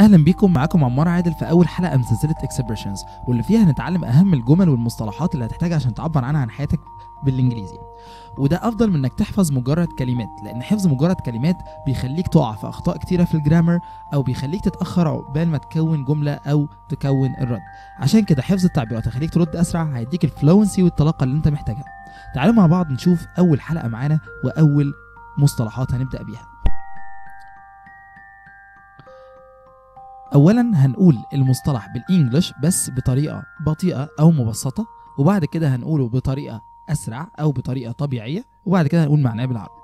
اهلا بيكم معاكم عمار عادل في اول حلقه من سلسله اكسبريشنز واللي فيها هنتعلم اهم الجمل والمصطلحات اللي هتحتاجها عشان تعبر عنها عن حياتك بالانجليزي وده افضل من انك تحفظ مجرد كلمات لان حفظ مجرد كلمات بيخليك تقع في اخطاء كتيره في الجرامر او بيخليك تتاخر عقبال ما تكون جمله او تكون الرد عشان كده حفظ التعبيرات هيخليك ترد اسرع هيديك الفلونسي والطلاقه اللي انت محتاجها تعالوا مع بعض نشوف اول حلقه معانا واول مصطلحات هنبدا بيها اولا هنقول المصطلح بالانجلش بس بطريقه بطيئه او مبسطه وبعد كده هنقوله بطريقه اسرع او بطريقه طبيعيه وبعد كده هنقول معناه بالعربي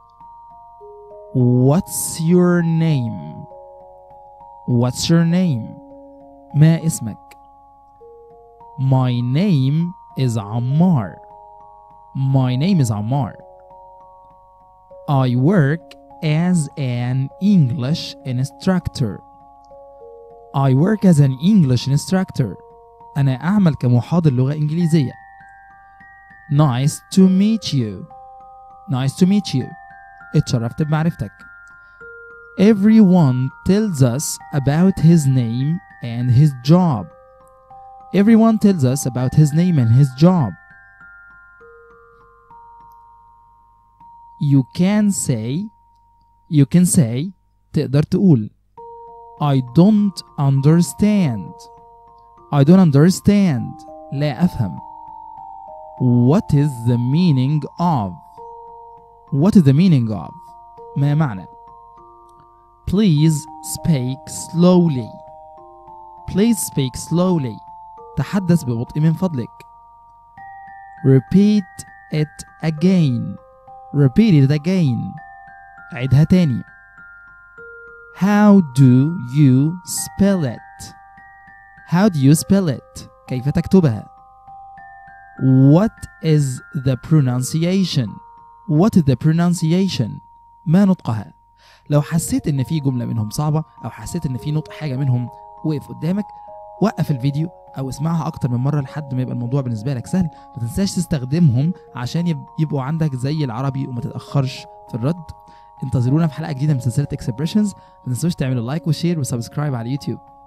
What's your name What's your name ما اسمك My name is Ammar My name is Ammar I work as an English instructor I work as an English instructor. أنا أعمل كمحاضر لغة إنجليزية. Nice to meet you. Nice to meet you. اتشرفت بمعرفتك. Everyone tells us about his name and his job. Everyone tells us about his name and his job. You can say you can say تقدر تقول I don't understand. I don't understand. لا أفهم. What is the meaning of? What is the meaning of? ما معنى؟ Please speak slowly. Please speak slowly. تحدث ببطء من فضلك. Repeat it again. Repeat it again. عيدها تاني. How do you spell it? How do you spell it? كيف تكتبها؟ What is the pronunciation? What is the pronunciation? ما نطقها؟ لو حسيت ان في جملة منهم صعبة او حسيت ان في نطق حاجة منهم وقف قدامك وقف الفيديو او اسمعها اكتر من مرة لحد ما يبقى الموضوع بالنسبة لك سهل ما تنساش تستخدمهم عشان يب- يبقوا عندك زي العربي وما تتأخرش في الرد انتظرونا في حلقة جديدة من سلسلة اكسبريشنز ما تنسوش تعملوا لايك وشير وسبسكرايب على اليوتيوب